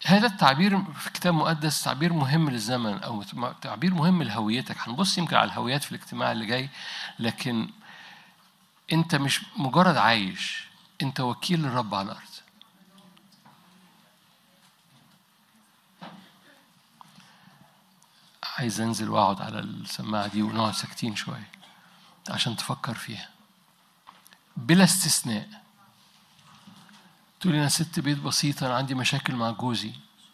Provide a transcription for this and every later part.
هذا التعبير في الكتاب المقدس تعبير مهم للزمن او تعبير مهم لهويتك هنبص يمكن على الهويات في الاجتماع اللي جاي لكن انت مش مجرد عايش انت وكيل للرب على الارض عايز انزل واقعد على السماعه دي ونقعد ساكتين شويه عشان تفكر فيها بلا استثناء تقول لي انا ست بيت بسيطه انا عندي مشاكل مع جوزي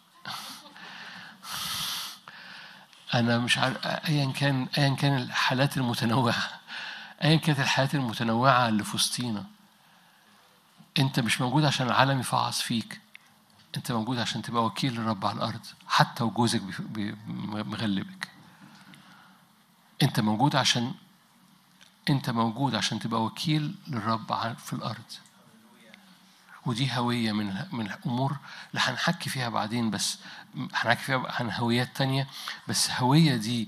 انا مش عارف ايا كان ايا كان الحالات المتنوعه ايا كانت الحالات المتنوعه اللي في وسطينا انت مش موجود عشان العالم يفعص فيك انت موجود عشان تبقى وكيل للرب على الارض حتى وجوزك مغلبك انت موجود عشان انت موجود عشان تبقى وكيل للرب في الارض ودي هويه من من الامور اللي هنحكي فيها بعدين بس هنحكي فيها عن هويات تانية بس هويه دي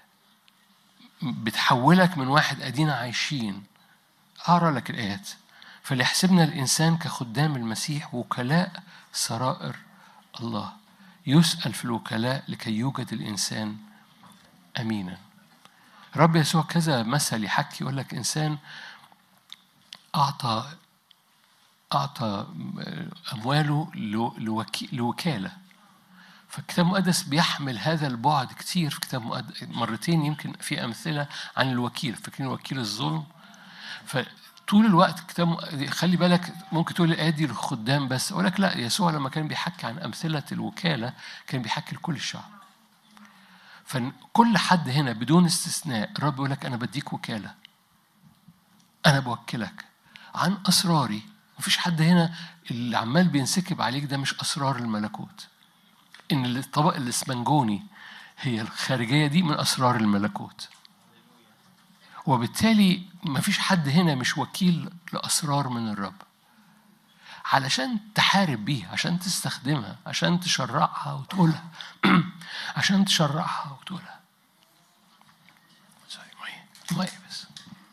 بتحولك من واحد ادينا عايشين اقرا لك الايات فليحسبنا الانسان كخدام المسيح وكلاء سرائر الله يسأل في الوكلاء لكي يوجد الإنسان أمينا رب يسوع كذا مثل يحكي يقول لك إنسان أعطى أعطى أمواله لوكالة فالكتاب المقدس بيحمل هذا البعد كتير في كتاب مقدس مرتين يمكن في أمثلة عن الوكيل فاكرين وكيل الظلم طول الوقت كتاب خلي بالك ممكن تقول الآية دي للخدام بس أقول لك لا يسوع لما كان بيحكي عن أمثلة الوكالة كان بيحكي لكل الشعب فكل حد هنا بدون استثناء الرب يقول لك أنا بديك وكالة أنا بوكلك عن أسراري مفيش حد هنا اللي عمال بينسكب عليك ده مش أسرار الملكوت إن الطبق الإسمنجوني هي الخارجية دي من أسرار الملكوت وبالتالي مفيش حد هنا مش وكيل لأسرار من الرب علشان تحارب بيها عشان تستخدمها عشان تشرعها وتقولها عشان تشرعها وتقولها سوري مية مية بس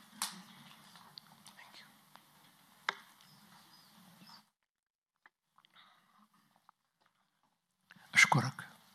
أشكرك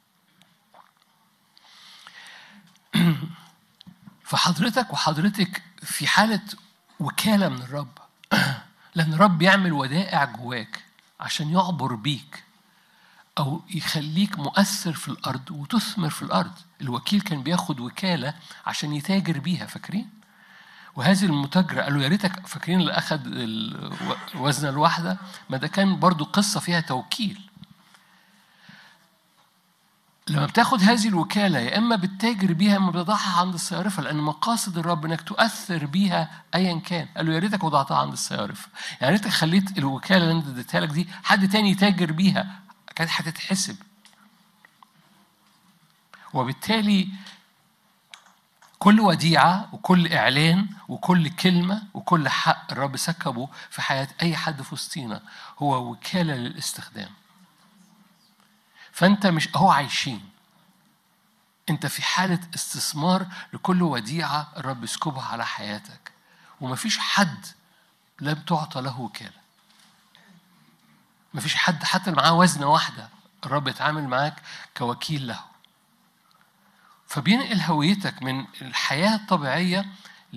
فحضرتك وحضرتك في حالة وكالة من الرب لأن الرب يعمل ودائع جواك عشان يعبر بيك أو يخليك مؤثر في الأرض وتثمر في الأرض الوكيل كان بياخد وكالة عشان يتاجر بيها فاكرين؟ وهذه المتاجرة قالوا يا ريتك فاكرين اللي أخد وزن الواحدة ما ده كان برضو قصة فيها توكيل لما بتاخد هذه الوكالة يا إما بتتاجر بيها يا إما بتضعها عند الصيارفة لأن مقاصد الرب إنك تؤثر بيها أيا كان قال له يا ريتك وضعتها عند الصيارفة يعني ريتك خليت الوكالة اللي أنت اديتها لك دي حد تاني يتاجر بيها كانت هتتحسب وبالتالي كل وديعة وكل إعلان وكل كلمة وكل حق الرب سكبه في حياة أي حد في وسطينا هو وكالة للاستخدام فانت مش هو عايشين انت في حالة استثمار لكل وديعة الرب يسكبها على حياتك ومفيش حد لم تعطى له وكالة مفيش حد حتى اللي معاه وزنة واحدة الرب يتعامل معاك كوكيل له فبينقل هويتك من الحياة الطبيعية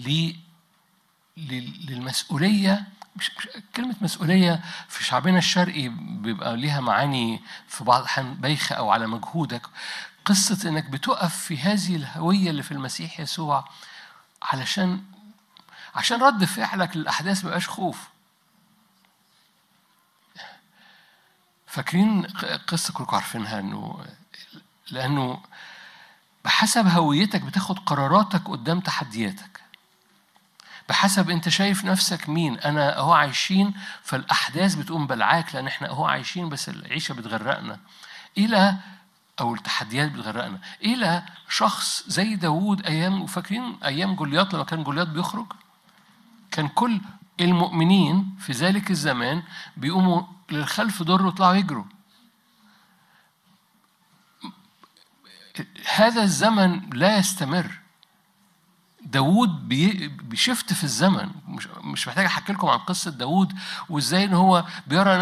للمسؤولية مش, مش كلمة مسؤولية في شعبنا الشرقي بيبقى ليها معاني في بعض الأحيان بايخة أو على مجهودك قصة إنك بتقف في هذه الهوية اللي في المسيح يسوع علشان عشان رد فعلك للأحداث ما يبقاش خوف فاكرين قصة كلكم عارفينها إنه لأنه بحسب هويتك بتاخد قراراتك قدام تحدياتك بحسب انت شايف نفسك مين انا اهو عايشين فالاحداث بتقوم بلعاك لان احنا اهو عايشين بس العيشه بتغرقنا الى او التحديات بتغرقنا الى شخص زي داوود ايام وفاكرين ايام جولياط لما كان جولياط بيخرج كان كل المؤمنين في ذلك الزمان بيقوموا للخلف دور ويطلعوا يجروا هذا الزمن لا يستمر داوود بيشفت في الزمن مش مش محتاج احكي لكم عن قصه داوود وازاي ان هو بيرى